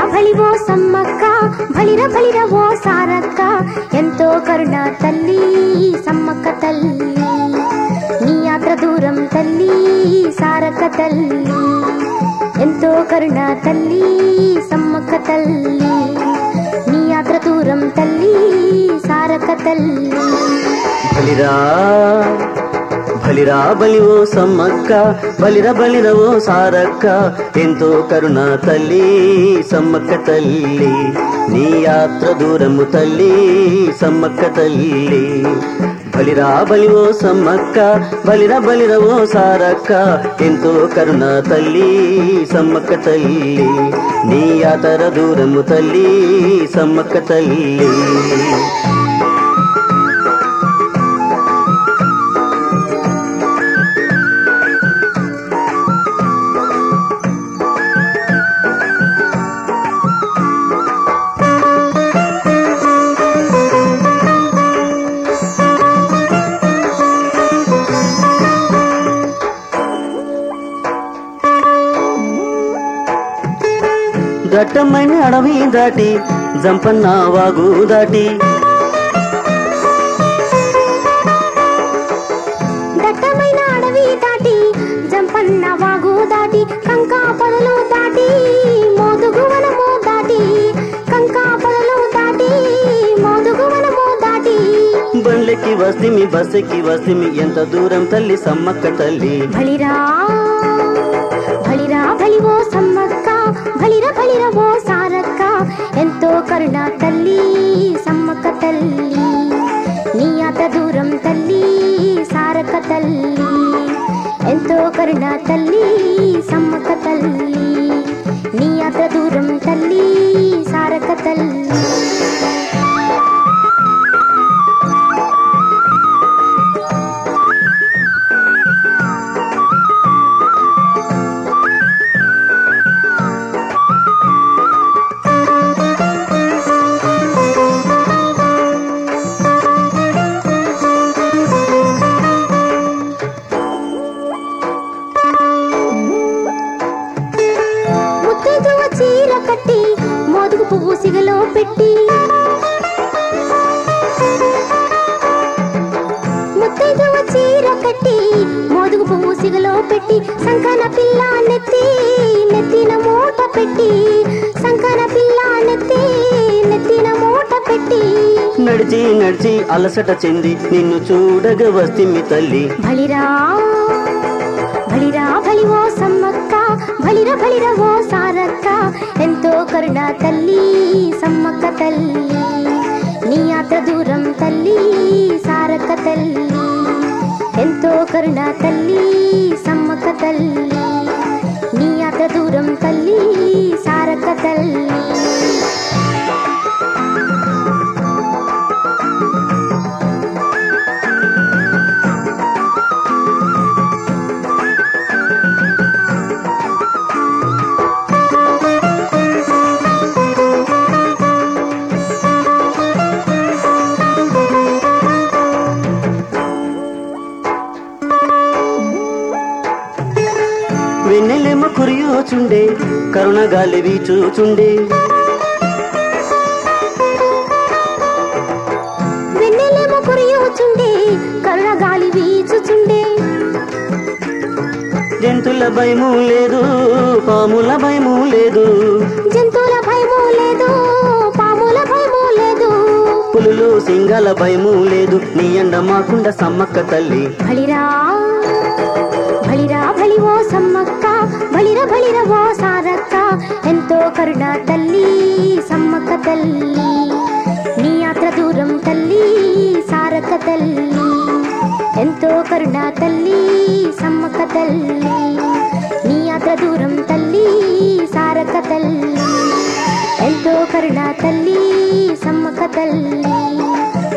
బలివో సమ్మక్క బలిర బలిర ఓ సారక్క ఎంతో కరుణ తల్లి సమ్మక్క తల్లి నీ యాత్ర దూరం తల్లి సారక్క తల్లి ఎంతో కరుణ తల్లి సమ్మక్క తల్లి నీ యాత్ర దూరం తల్లి సారక్క తల్లి బలిరా బలిరా బలి ఓ సమ్మక్క బలిర బలిర ఓ సారక్క ఎంతో కరుణ తల్లి సమ్మక్క తల్లి నీ యాత్ర దూరము తల్లి సమ్మక్క తల్లి బలిరా బలి ఓ సమ్మక్క బలిర బలిర ఓ సారక్క ఎంతో కరుణ తల్లి సమ్మక్క తల్లి నీ యాతర దూరము తల్లి సమ్మక్క తల్లి దట్టమైన అడవి దాటి జంపన్న వాగు దాటి దట్టమైన అడవి దాటి జంపన్న వాగు దాటి కంకా పొదలు దాటి మోదుగు వనము దాటి కంకా పొదలు దాటి మోదుగు వనము దాటి బండ్లెక్కి వస్తిమి బస్సెక్కి వస్తిమి ఎంత దూరం తల్లి సమ్మక్క తల్లి బలిరా బలిరా బలివో సమ్మక్క బలిర బలిర ఓ సారక్క ఎంతో కరుణ తల్లి సమ్మక్క తల్లి నీ అత దూరం తల్లి సారక్క తల్లి ఎంతో కరుణ తల్లి సమ్మక్క తల్లి నీ అత దూరం తల్లి సారక్క తల్లి ముత్తైదువ చీర కట్టి మోదుగు పువ్వు సిగలో పెట్టి ముత్తైదువ చీర కట్టి మోదుగు పువ్వు సిగలో పెట్టి సంకన పిల్ల నెత్తి నెత్తిన మూట పెట్టి సంకన పిల్ల నెత్తి నెత్తిన మూట పెట్టి నడిచి నడిచి అలసట చెంది నిన్ను చూడగ వస్తిమి తల్లి బలిరా బలిరా బలివో సమ్మక్క బలిర బలిర ఓ సారక్క ఎంతో కరుణ తల్లి సమ్మక్క తల్లి నీ యాత్ర దూరం తల్లి సారక్క తల్లి ఎంతో కరుణ తల్లి సమ్మక్క తల్లి నీ యాత్ర దూరం తల్లి సారక్క తల్లి వెన్నెలెమ్మ కురియోచుండే కరుణ గాలి వీచూచుండే వెన్నెలేమో కురియుచుండే కరుణ గాలి వీచుచుండే జంతుల భయము లేదు పాముల భయము లేదు జంతువుల భయము లేదు పాముల భయము లేదు పులులు సింగాల భయము లేదు నీ అండ మాకుండ సమ్మక్క తల్లి బలిరా బలిరా బలివో సమ్మక్క బలిర బలిర ఓ సారక్క ఎంతో కరుణ తల్లి సమ్మక్క తల్లి నీ యాత్ర దూరం తల్లి సారక్క తల్లి ఎంతో కరుణ తల్లి సమ్మక్క తల్లి నీ యాత్ర దూరం తల్లి సారక్క తల్లి ఎంతో కరుణ తల్లి సమ్మక్క తల్లి